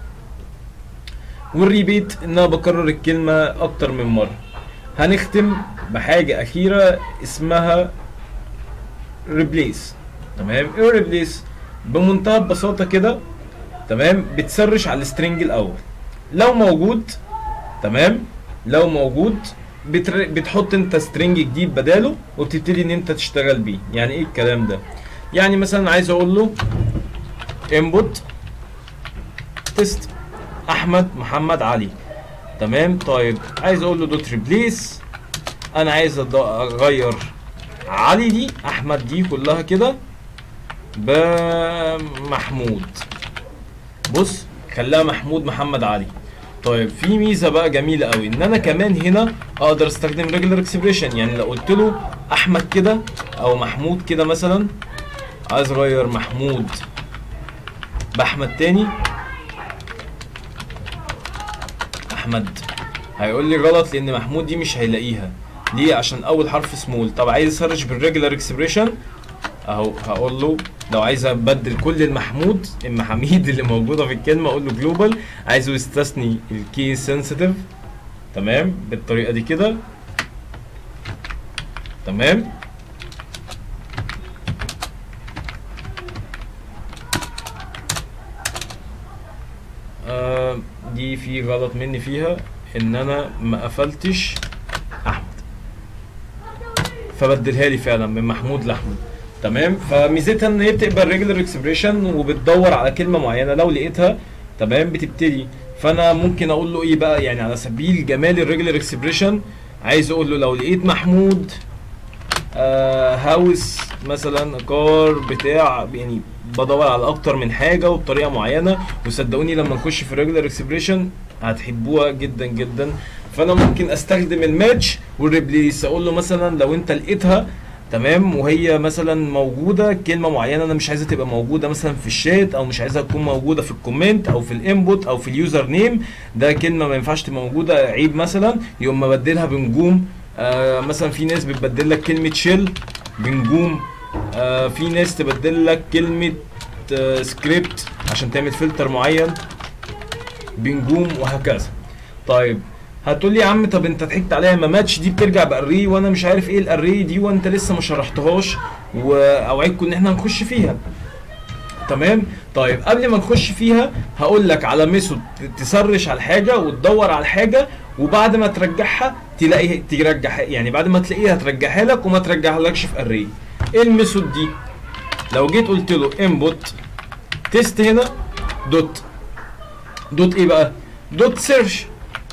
والريبيت ان انا بكرر الكلمه اكتر من مره هنختم بحاجه اخيره اسمها ريبليس تمام ايه ريبليس بمنتهى البساطه كده تمام بتسرش على السترنج الاول لو موجود تمام لو موجود بتر... بتحط انت سترنج جديد بداله وبتبتدي ان انت تشتغل بيه يعني ايه الكلام ده يعني مثلا عايز اقول له input تيست احمد محمد علي تمام طيب عايز اقول له دوت ريبليس انا عايز أض- اغير علي دي احمد دي كلها كده بمحمود بص خلاها محمود محمد علي طيب في ميزه بقى جميله قوي ان انا كمان هنا اقدر استخدم ريجولار اكسبريشن يعني لو قلت له احمد كده او محمود كده مثلا عايز اغير محمود باحمد تاني احمد هيقول لي غلط لان محمود دي مش هيلاقيها ليه عشان اول حرف سمول طب عايز اسرش بالريجولار اكسبريشن اهو هقول له لو عايز ابدل كل المحمود المحاميد اللي موجوده في الكلمه اقول له جلوبال عايزه يستثني الكي سنسيتيف تمام بالطريقه دي كده تمام آه دي في غلط مني فيها ان انا ما قفلتش احمد فبدلها لي فعلا من محمود لاحمد تمام فميزتها ان هي بتقبل ريجولار اكسبريشن وبتدور على كلمه معينه لو لقيتها تمام بتبتدي فانا ممكن اقول له ايه بقى يعني على سبيل جمال الريجولار اكسبريشن عايز اقول له لو لقيت محمود آه هاوس مثلا كار بتاع يعني بدور على اكتر من حاجه وبطريقه معينه وصدقوني لما نخش في الريجولار اكسبريشن هتحبوها جدا جدا فانا ممكن استخدم الماتش والريبليس اقول له مثلا لو انت لقيتها تمام وهي مثلا موجوده كلمه معينه انا مش عايزها تبقى موجوده مثلا في الشات او مش عايزها تكون موجوده في الكومنت او في الانبوت او في اليوزر نيم ده كلمه ما ينفعش تبقى موجوده عيب مثلا يقوم مبدلها بنجوم آه مثلا في ناس بتبدل لك كلمه شيل بنجوم آه في ناس تبدل لك كلمه آه سكريبت عشان تعمل فلتر معين بنجوم وهكذا طيب هتقول لي يا عم طب انت ضحكت عليا ما ماتش دي بترجع باري وانا مش عارف ايه الاري دي وانت لسه ما شرحتهاش واوعدكم ان احنا نخش فيها تمام طيب قبل ما نخش فيها هقول لك على ميثود تسرش على الحاجه وتدور على الحاجه وبعد ما ترجعها تلاقي ترجعها يعني بعد ما تلاقيها ترجعها لك وما ترجعها لكش في اري ايه الميثود دي لو جيت قلت له انبوت تيست هنا دوت دوت ايه بقى دوت سيرش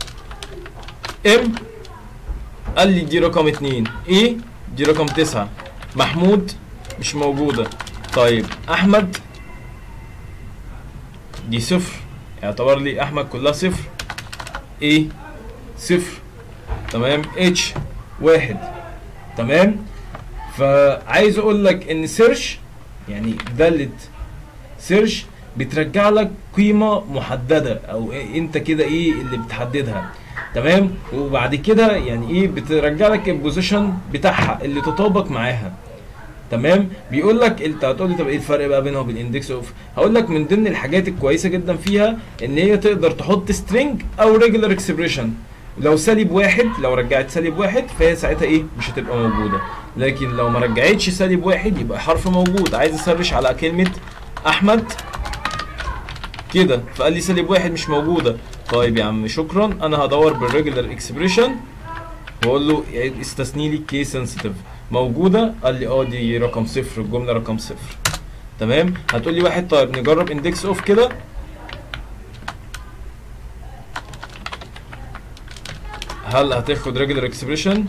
ام قال لي دي رقم اتنين ايه دي رقم تسعة محمود مش موجودة طيب احمد دي صفر اعتبر لي احمد كلها صفر ايه صفر تمام اتش واحد تمام فعايز اقول لك ان سيرش يعني دالة سيرش بترجع لك قيمة محددة او إيه انت كده ايه اللي بتحددها تمام وبعد كده يعني ايه بترجع لك البوزيشن بتاعها اللي تطابق معاها تمام بيقول لك انت هتقول لي طب ايه الفرق بقى بينها وبين الاندكس اوف هقول لك من ضمن الحاجات الكويسه جدا فيها ان هي تقدر تحط سترينج او ريجولار اكسبريشن لو سالب واحد لو رجعت سالب واحد فهي ساعتها ايه مش هتبقى موجوده لكن لو ما رجعتش سالب واحد يبقى حرف موجود عايز اسرش على كلمه احمد كده فقال لي سالب واحد مش موجوده طيب يا عم شكرا انا هدور بالريجولار اكسبريشن واقول له استثني لي كي سنسيتيف موجوده قال لي اه دي رقم صفر الجمله رقم صفر تمام هتقول لي واحد طيب نجرب اندكس اوف كده هل هتاخد ريجولار اكسبريشن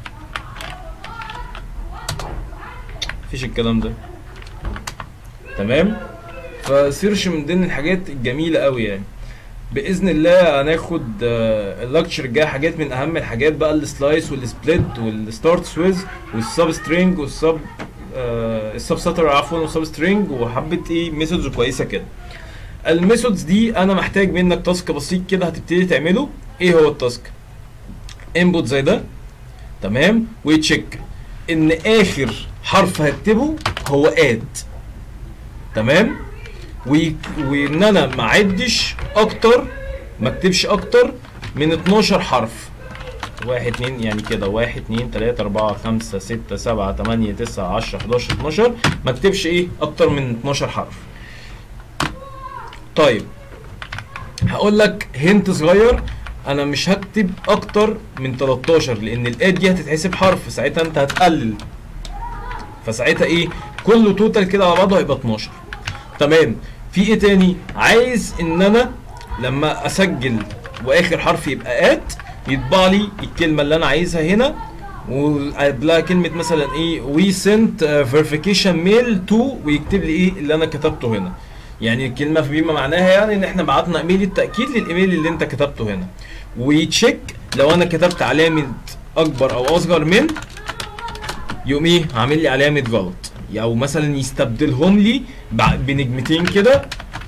مفيش الكلام ده تمام فسيرش من ضمن الحاجات الجميله قوي يعني باذن الله هناخد اللكتشر الجاي حاجات من اهم الحاجات بقى السلايس والسبليت والستارت سويز والسب سترينج والسب السب ساتر عفوا والسب سترينج وحبه ايه ميثودز كويسه كده الميثودز دي انا محتاج منك تاسك بسيط كده هتبتدي تعمله ايه هو التاسك انبوت زي ده تمام ويتشيك ان اخر حرف هكتبه هو اد تمام وان انا ما اعدش اكتر ما اكتبش اكتر من 12 حرف واحد اتنين يعني كده واحد اتنين تلاتة اربعة خمسة ستة سبعة تمانية تسعة عشرة حداشر اتناشر ما اكتبش ايه اكتر من 12 حرف طيب هقول لك هنت صغير انا مش هكتب اكتر من 13 لان الاد دي هتتحسب حرف ساعتها انت هتقلل فساعتها ايه كله توتال كده على بعضه هيبقى 12 تمام في ايه تاني عايز ان انا لما اسجل واخر حرف يبقى ات يطبع لي الكلمه اللي انا عايزها هنا وقبلها كلمه مثلا ايه وي سنت فيريفيكيشن ميل تو ويكتب لي ايه اللي انا كتبته هنا يعني الكلمه بما معناها يعني ان احنا بعتنا ايميل التاكيد للايميل اللي انت كتبته هنا ويتشيك لو انا كتبت علامه اكبر او اصغر من يقوم ايه عامل لي علامه غلط او مثلا يستبدلهم لي بنجمتين كده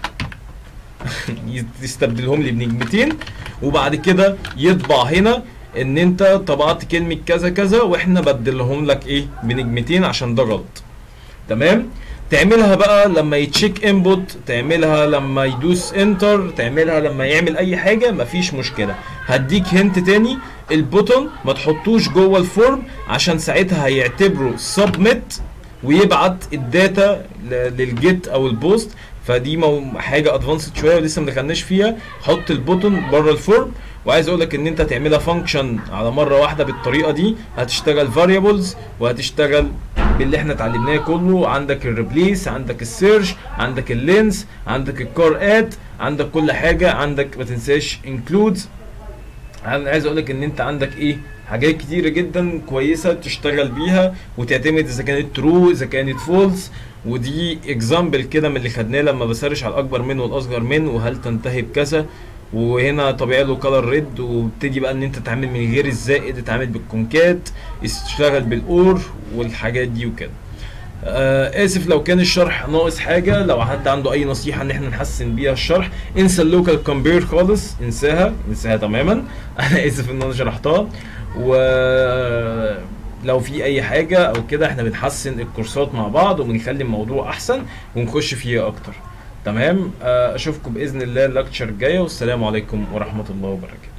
يستبدلهم لي بنجمتين وبعد كده يطبع هنا ان انت طبعت كلمه كذا كذا واحنا بدلهم لك ايه بنجمتين عشان ده غلط تمام تعملها بقى لما يتشيك انبوت تعملها لما يدوس انتر تعملها لما يعمل اي حاجه مفيش مشكله هديك هنت تاني البوتون ما تحطوش جوه الفورم عشان ساعتها هيعتبره سبميت ويبعت الداتا للجيت او البوست فدي حاجه ادفانسد شويه ولسه ما دخلناش فيها حط البوتون بره الفورم وعايز اقول لك ان انت تعملها فانكشن على مره واحده بالطريقه دي هتشتغل فاريبلز وهتشتغل باللي احنا اتعلمناه كله عندك الريبليس عندك السيرش عندك اللينس عندك الكار اد عندك كل حاجه عندك ما تنساش انكلودز انا عايز اقول لك ان انت عندك ايه حاجات كتيرة جدا كويسة تشتغل بيها وتعتمد اذا كانت ترو اذا كانت فولس ودي اكزامبل كده من اللي خدناه لما بسرش على الاكبر من والاصغر من وهل تنتهي بكذا وهنا طبيعي له كلر ريد وابتدي بقى ان انت تتعامل من غير الزائد تتعامل بالكونكات تشتغل بالاور والحاجات دي وكده آه اسف لو كان الشرح ناقص حاجه لو حد عنده اي نصيحه ان احنا نحسن بيها الشرح انسى اللوكال كومبير خالص انساها انساها تماما انا اسف ان انا شرحتها و لو في اي حاجه او كده احنا بنحسن الكورسات مع بعض وبنخلي الموضوع احسن ونخش فيها اكتر تمام آه، اشوفكم باذن الله اللكتشر الجايه والسلام عليكم ورحمه الله وبركاته